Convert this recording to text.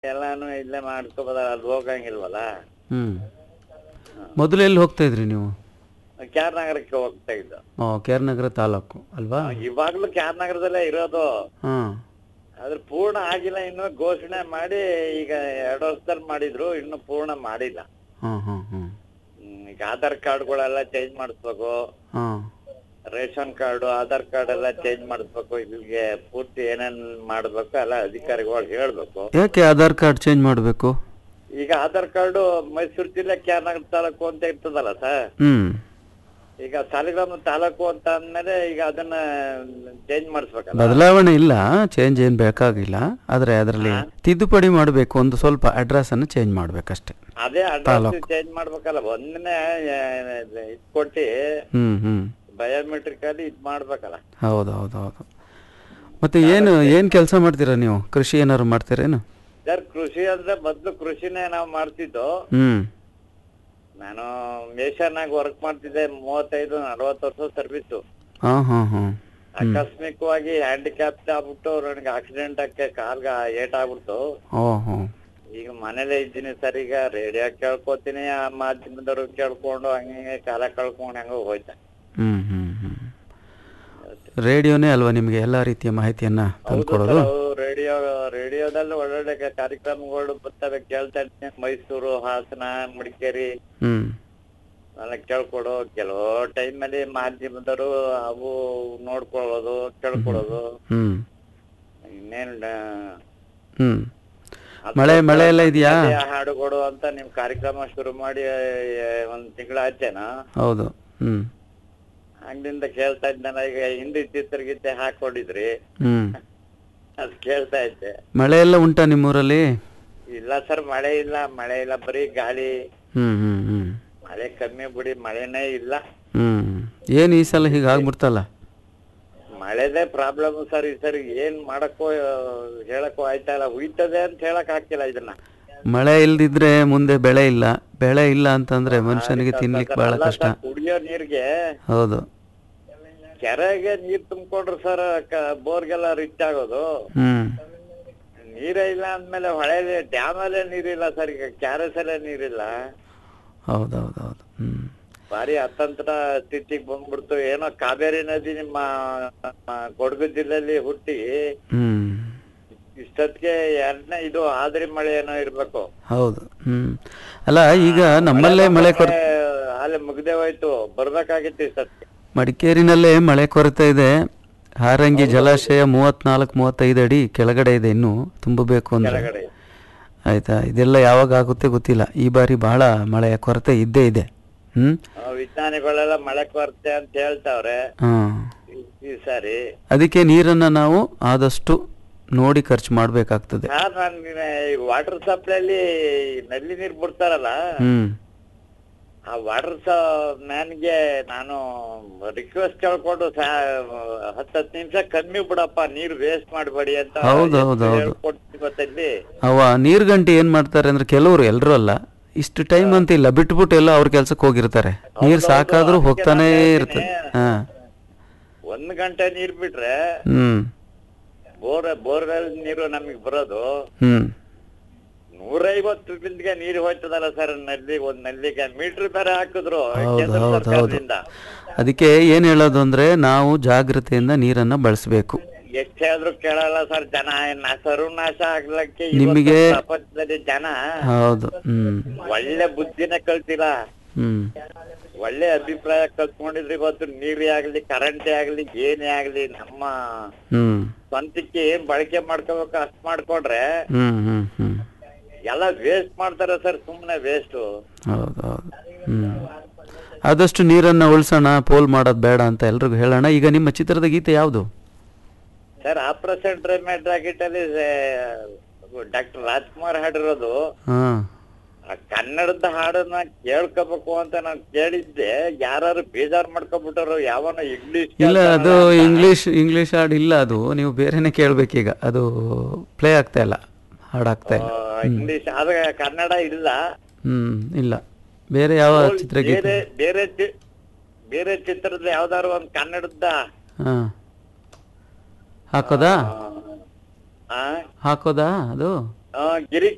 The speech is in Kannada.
ಎಲ್ಲಾನು ಇಲ್ಲೇ ಮಾಡ್ಕೋಬೋದಲ್ಲ ಅಲ್ಲಿ ಹೋಗಂಗಿಲ್ವಲ್ಲ ಹ್ಮ್ ಮೊದಲು ಎಲ್ಲಿ ಹೋಗ್ತಾ ಇದ್ರಿ ನೀವು ಕ್ಯಾರ್ ನಗರಕ್ಕೆ ಹೋಗ್ತಾ ಇದ್ದು ಓ ಕೆ ಆರ್ ನಗರ ತಾಲೂಕು ಅಲ್ವಾ ಇವಾಗ್ಲೂ ಕ್ಯಾರ್ ನಗರದಲ್ಲೇ ಇರೋದು ಹಾಂ ಅದ್ರ ಪೂರ್ಣ ಆಗಿಲ್ಲ ಇನ್ನು ಘೋಷಣೆ ಮಾಡಿ ಈಗ ಎರಡು ವರ್ಷದಲ್ಲಿ ಮಾಡಿದ್ರು ಇನ್ನು ಪೂರ್ಣ ಮಾಡಿಲ್ಲ ಹಾಂ ಹಾಂ ಹಾಂ ಹ್ಮ್, ಈಗ ಆಧಾರ್ ಕಾರ್ಡ್ಗಳೆಲ್ಲ ಚೇಂಜ್ ಮಾಡಿಸ್ಬೇಕು ಹಾಂ ರೇಷನ್ ಕಾರ್ಡು ಆಧಾರ್ ಕಾರ್ಡ್ ಎಲ್ಲ ಚೇಂಜ್ ಮಾಡಿಸ್ಬೇಕು ಇಲ್ಲಿಗೆ ಪೂರ್ತಿ ಏನೇನ್ ಮಾಡ್ಬೇಕು ಎಲ್ಲ ಅಧಿಕಾರಿಗಳು ಹೇಳ್ಬೇಕು ಯಾಕೆ ಆಧಾರ್ ಕಾರ್ಡ್ ಚೇಂಜ್ ಮಾಡಬೇಕು ಈಗ ಆಧಾರ್ ಕಾರ್ಡು ಮೈಸೂರು ಜಿಲ್ಲೆ ಕ್ಯಾರ್ನಗರ ತಾಲೂಕು ಅಂತ ಇರ್ತದಲ್ಲ ಸರ್ ಹ್ಞೂ ಈಗ ಸಾಲಿಗ್ರಾಮ ತಾಲೂಕು ಅಂತ ಅಂದ್ಮೇಲೆ ಈಗ ಅದನ್ನ ಚೇಂಜ್ ಮಾಡಿಸ್ಬೇಕಲ್ಲ ಬದಲಾವಣೆ ಇಲ್ಲ ಚೇಂಜ್ ಏನು ಬೇಕಾಗಿಲ್ಲ ಆದರೆ ಅದರಲ್ಲಿ ತಿದ್ದುಪಡಿ ಮಾಡಬೇಕು ಒಂದು ಸ್ವಲ್ಪ ಅಡ್ರೆಸ್ಸನ್ನು ಚೇಂಜ್ ಮಾಡಬೇಕಷ್ಟೆ ಅದೇ ಅಡ್ರೆಸ್ ಚೇಂಜ್ ಮಾಡ್ಬೇಕಲ್ಲ ಒಂದನೇ ಇದ್ ಕೊಟ್ಟಿ ಹ್ಞೂ ಹ್ಞೂ ಬಯೋಮೆಟ್ರಿಕ್ ಅಲ್ಲಿ ಇದ್ ಮಾಡ್ಬೇಕಲ್ಲ ಹೌದು ಹೌದು ಹೌದು ಮತ್ತು ಏನು ಏನು ಕೆಲಸ ಮಾಡ್ತೀರಾ ನೀವು ಕೃಷಿ ಏನಾದ್ರು ಮಾಡ್ತೀರೇನು ಸರ್ ಕೃಷಿ ಅಂದ್ರೆ ಮೊದ್ಲು ಕೃಷಿನೇ ನಾವು ಮಾಡ್ತಿದ್ದು ಹ್ಞೂ ನಾನು ಮೇಷನಾಗ ವರ್ಕ್ ಮಾಡ್ತಿದ್ದೆ ಮೂವತ್ತೈದು ನಲವತ್ತು ವರ್ಷ ಸರ್ವಿಸ್ ಹಾಂ ಹಾಂ ಹಾಂ ಆಕಸ್ಮಿಕವಾಗಿ ಹ್ಯಾಂಡಿಕ್ಯಾಪ್ ಆಗ್ಬಿಟ್ಟು ನನಗೆ ಆಕ್ಸಿಡೆಂಟ್ ಆಗಿ ಕಾಲ್ಗ ಏಟ್ ಆಗ್ಬಿಡ್ತು ಓ ಹೋ ಈಗ ಮನೇಲೆ ಇದ್ದೀನಿ ಸರ್ ಈಗ ರೇಡಿಯೋ ಕೇಳ್ಕೊತೀನಿ ಆ ಮಾಧ್ಯಮದವ್ರು ಕೇಳ್ಕೊಂಡು ಹಂಗೆ ಹಿಂಗೆ ಕಾಲ ಕಳ್ಕೊಂಡು ಹಂಗ ಹೋಯ್ತಾ ಹ್ಞೂ ಹ್ಞೂ ಹ್ಞೂ ರೇಡಿಯೋನೇ ಅಲ್ವಾ ನಿಮಗೆ ಎಲ್ಲ ರೀತಿಯ ಮಾಹಿತಿಯನ್ನು ತಂದುಕೊಡೋದು ರೇಡಿಯೋ ರೇಡಿಯೋದಲ್ಲಿ ಒಳ್ಳೊಳ್ಳೆ ಕ- ಕಾರ್ಯಕ್ರಮಗಳು ಬರ್ತವೆ ಕೇಳ್ತಾ ಇರ್ತೀನಿ ಮೈಸೂರು ಹಾಸನ ಮಡಿಕೇರಿ ಹ್ಞೂ ಎಲ್ಲ ಕೇಳ್ಕೊಡು ಕೆಲವು ಟೈಮಲ್ಲಿ ಮಾಧ್ಯಮದವರು ಅವು ನೋಡ್ಕೊಳ್ಳೋದು ಕೇಳ್ಕೊಳ್ಳೋದು ಹ್ಞೂ ಇನ್ನೇನ್ ಹ್ಞೂ ಮಳೆ ಮಳೆ ಎಲ್ಲ ಇದೆಯಾ ಅದೇ ಹಾಡುಗಳು ಅಂತ ನಿಮ್ ಕಾರ್ಯಕ್ರಮ ಶುರು ಮಾಡಿ ಆ, ಒಂದ್ ತಿಂಗಳ ಆಚೆನಾ ಹೌದು ಹ್ಞೂ ಹಂಗಿಂದ ಕೇಳ್ತಾ ಇದ್ನಲ್ಲ ಈಗ ಹಿಂದಿ ಚಿತ್ರಗೀತೆ ಹಾಕೊಂಡಿದ್ರಿ ಹ್ಞೂ ಅದ್ ಕೇಳ್ತಾ ಇದ್ದೆ ಮಳೆ ಎಲ್ಲ ಉಂಟಾ ನಿಮ್ಮೂರಲ್ಲಿ ಇಲ್ಲ ಸರ್ ಮಳೆ ಇಲ್ಲ ಮಳೆ ಇಲ್ಲ ಬರೀ ಗಾಳಿ ಹ್ಞೂ ಹ್ಞೂ ಹ್ಞೂ ಮಳೆ ಕಮ್ಮಿ ಬಿಡಿ ಮಳೆನೇ ಇಲ್ಲ ಹ್ಞೂ ಏನು ಈ ಸಲ ಹೀಗೆ ಆಗ್ಬಿಡ್ತಲ್ಲ ಮಳೆದೇ ಪ್ರಾಬ್ಲಮ್ ಸರ್ ಈ ಸರಿ ಏನ್ ಮಾಡಕ್ಕೋ ಆ, ಹೇಳಕ್ಕೋ ಆಯ್ತಾ ಇಲ್ಲ ಹುಯ್ತದೆ ಅಂತ ಹೇಳಕ್ ಆಗ್ತಿಲ್ಲ ಇದನ್ನ ಮಳೆ ಇಲ್ದಿದ್ರೆ ಮುಂದೆ ಬೆಳೆ ಇಲ್ಲ ಬೆಳೆ ಇಲ್ಲ ಅಂತಂದ್ರೆ ಮನುಷ್ಯನಿಗೆ ತಿನ್ಲಿಕ್ಕೆ ಬಹಳ ಅಲ್ಲ ಕಷ್ಟ ಸರ್, ಕುಡಿಯೋ ನೀರ್ಗೆ ಹೌದು ಕೆರೆಗೆ ನೀರ್ ತುಂಬಿಕೊಂಡ್ರೆ ಸರ್ ಬೋರ್ಗೆಲ್ಲ ರಿಚ್ ಆಗೋದು ಹ್ಮ್ ನೀರೇ ಇಲ್ಲ ಅಂದ್ಮೇಲೆ ಹೊಳೆಲಿ ಡ್ಯಾಮ್ ಅಲ್ಲೇ ನೀರಿಲ್ಲ ಸರ್ ಈಗ ಕ್ಯಾರೆಸ್ ಅಲ್ಲೇ ನೀರಿಲ್ಲ ಹೌದೌದೌದು ಹ್ಮ್ ಭಾರಿ ಅತಂತ್ರ ಸ್ಥಿತಿಗೆ ಬಂದ್ಬಿಡ್ತು ಏನೋ ಕಾವೇರಿ ನದಿ ನಿಮ್ಮ ನಮ್ಮ ಕೊಡಗು ಜಿಲ್ಲೆಯಲ್ಲಿ ಹುಟ್ಟಿ ಹ್ಮ್ ಇಷ್ಟೊತ್ತಿಗೆ ಎರಡನೇ ಇದು ಆದ್ರಿ ಮಳೆ ಏನೋ ಇರ್ಬೇಕು ಹೌದು ಹ್ಮ್ ಅಲ್ಲ ಈಗ ನಮ್ಮಲ್ಲೇ ಮಳೆ ಕೊರ ಅಲ್ಲಿ ಮುಗ್ದೆ ಹೋಯ್ತು ಬರ್ಬೇಕಾಗಿತ್ತು ಇಷ್ಟೊತ್ತಿಗೆ ಮಡಿಕೇರಿನಲ್ಲೇ ಮಳೆ ಕೊರತೆ ಇದೆ ಹಾರಂಗಿ ಜಲಾಶಯ ಮೂವತ್ನಾಲ್ಕು ಮೂವತ್ತೈದು ಅಡಿ ಕೆಳಗಡೆ ಇದೆ ಇನ್ನು ತುಂಬಬೇಕು ಅಂದ್ರೆ ಕೆಳಗಡೆ ಆಯ್ತಾ ಇದೆಲ್ಲ ಯಾವಾಗ ಆಗುತ್ತೆ ಗೊತ್ತಿಲ್ಲ ಈ ಬಾರಿ ಬಹಳ ಮಳೆಯ ಕೊರತೆ ಇದ್ದೇ ಇದೆ ಹ್ಮ್ ಆ, ವಿಜ್ಞಾನಿಗಳೆಲ್ಲ ಮಳೆ ಕೊರತೆ ಅಂತ ಹೇಳ್ತಾವ್ರೆ ಹಾ ಈ- ಈ ಸಾರಿ ಅದಕ್ಕೆ ನೀರನ್ನ ನಾವು ಆದಷ್ಟು ನೋಡಿ ಖರ್ಚು ಮಾಡ್ಬೇಕಾಗ್ತದೆ ಸರ್ ನನ್ ವಾಟರ್ ಸಪ್ಲೈಲಿ ನಲ್ಲಿ ನೀರ್ ಬಿಡ್ತಾರಲ್ಲ ಹ್ಮ್ ಆ ವಾಟರ್ ಮ್ಯಾನ್ಗೆ ನಾನು ರಿಕ್ವೆಸ್ಟ್ ಕೇಳ್ಕೊಂಡು ಹತ್ತು ಹತ್ತು ನಿಮಿಷ ಕಮ್ಮಿ ಬಿಡಪ್ಪ ನೀರ್ ವೇಸ್ಟ್ ಮಾಡಬೇಡಿ ಅಂತ ಹೌದು, ಹೌದು, ಹೌದು. ಹೇಳ್ಕೊಡ್ತೀನಿ ಗೊತ್ತಲ್ಲಿ ಅವ ನೀರ್ ಗಂಟೆ ಏನ್ ಮಾಡ್ತಾರೆ ಅಂದ್ರೆ ಕೆಲವರು ಎಲ್ರು ಅಲ್ಲ ಇಷ್ಟು ಟೈಮ್ ಅಂತ ಇಲ್ಲ ಬಿಟ್ಬಿಟ್ಟು ಎಲ್ಲ ಅವ್ರ ಕೆಲ್ಸಕ್ಕೆ ಹೋಗಿರ್ತಾರೆ ನೀರ್ ಸಾಕಾದ್ರೂ ಹೋಗ್ತಾನೇ ಇರ್ತದೆ ಹಾ ಒಂದ್ ಗಂಟೆ ನೀರ್ ಬಿಟ್ರೆ ಹ್ಮ್ ಬೋರ್ ಬೋರ್ವೆಲ್ ನೀರು ನಮಗ್ ಬರೋದು ಹ್ಮ್ ನೂರೈವತ್ತು ಬಿಂದಿಗೆ ನೀರು ಹೋಯ್ತದಲ್ಲ ಸರ್ ನಲ್ಲಿ ಒಂದ್ ನಲ್ಲಿಗೆ ಮೀಟರ್ ಬೇರೆ ಹಾಕಿದ್ರು ಹೌದು ಕೇಂದ್ರ ಹೌದು ಹೌದು ಸರ್ಕಾರದಿಂದ ಅದಕ್ಕೆ ಏನ್ ಹೇಳೋದು ಅಂದ್ರೆ ನಾವು ಜಾಗ್ರತೆಯಿಂದ ನೀರನ್ನ ಬಳಸಬೇಕು ಎಷ್ಟ್ ಹೇಳಿದ್ರು ಕೇಳಲ್ಲ ಸರ್ ಜನ ನ- ಸರ್ವನಾಶ ಆಗ್ಲಕ್ಕೆ ನಿಮಗೆ- ಇವತ್ತು ಪ್ರಪಂಚದಲ್ಲಿ ಜನ ಹೌದು ಹ್ಮ್ ಒಳ್ಳೆ ಬುದ್ಧಿನೇ ಕಲ್ತಿಲ್ಲ ಹ್ಮ್ ಒಳ್ಳೆ ಅಭಿಪ್ರಾಯ ಕಲ್ತ್ಕೊಂಡಿದ್ರೆ ಇವತ್ತು ನೀರೇ ಆಗ್ಲಿ ಕರೆಂಟೇ ಆಗ್ಲಿ ಏನೇ ಆಗ್ಲಿ ನಮ್ಮ ಹ್ಮ್ ಸ್ವಂತಕ್ಕೆ ಏನ್ ಬಳಕೆ ಮಾಡ್ಕೋಬೇಕು ಅಷ್ಟ್ ಮಾಡ್ಕೊಂಡ್ರೆ ಹ್ಮ್ ಹ್ಮ್ ಹ್ಮ್ ಎಲ್ಲ ವೇಸ್ಟ್ ಮಾಡ್ತಾರೆ ಸರ್ ಸುಮ್ನೆ ವೇಸ್ಟ್ ಹೌದು ಹೌದು ಹ್ಮ್ ಆದಷ್ಟು ನೀರನ್ನ ಉಳಿಸೋಣ ಪೋಲ್ ಮಾಡೋದು ಬೇಡ ಅಂತ ಎಲ್ರಿಗೂ ಹೇಳೋಣ ಈಗ ನಿಮ್ಮ ಚಿತ್ರದ ಗೀತೆ ಯಾವುದು ಸರ್ ಆಪರೇಷನ್ ಡ್ರೈಮೇಟ್ ರಾಕೆಟ್ ಅಲ್ಲಿ ಡಾಕ್ಟರ್ ರಾಜ್ಕುಮಾರ್ ಹಾಡಿರೋದು ಹಾ ಆ ಕನ್ನಡದ ಹಾಡನ್ನ ಕೇಳ್ಕೋಬೇಕು ಅಂತ ನಾನು ಕೇಳಿದ್ದೆ ಯಾರು ಬೇಜಾರ್ ಮಾಡ್ಕೊಬಿಟ್ಟರು ಯಾವನ ಇಂಗ್ಲಿಷ್ ಇಲ್ಲ ಅದು ಇಂಗ್ಲಿಷ್ ಇಂಗ್ಲಿಷ್ ಹಾಡು ಇಲ್ಲ ಅದು ನೀವು ಬೇರೆನೆ ಕೇಳ್ಬೇಕೀಗ ಅದು ಪ್ಲೇ ಆಗ್ತಾ ಇಲ್ಲ ಹಾಡಾಗ್ತಾ ಇಲ್ಲ ಇಂಗ್ಲಿಷ್ ಆದ್ರೆ ಕನ್ನಡ ಇಲ್ಲ ಹ್ಮ್ ಇಲ್ಲ ಬೇರೆ ಯಾವ ಚಿತ್ರಗೀತೆ ಬೇರೆ ಬೇರೆ ಚಿ- ಬೇರೆ ಚಿತ್ರದ ಯಾವ್ದಾರು ಒಂದ್ ಕನ್ನಡದ ಹಾ ಹಾಕೋದಾ ಆ, ಹಾಕೋದಾ ಅದು ಆ, ಗಿರಿ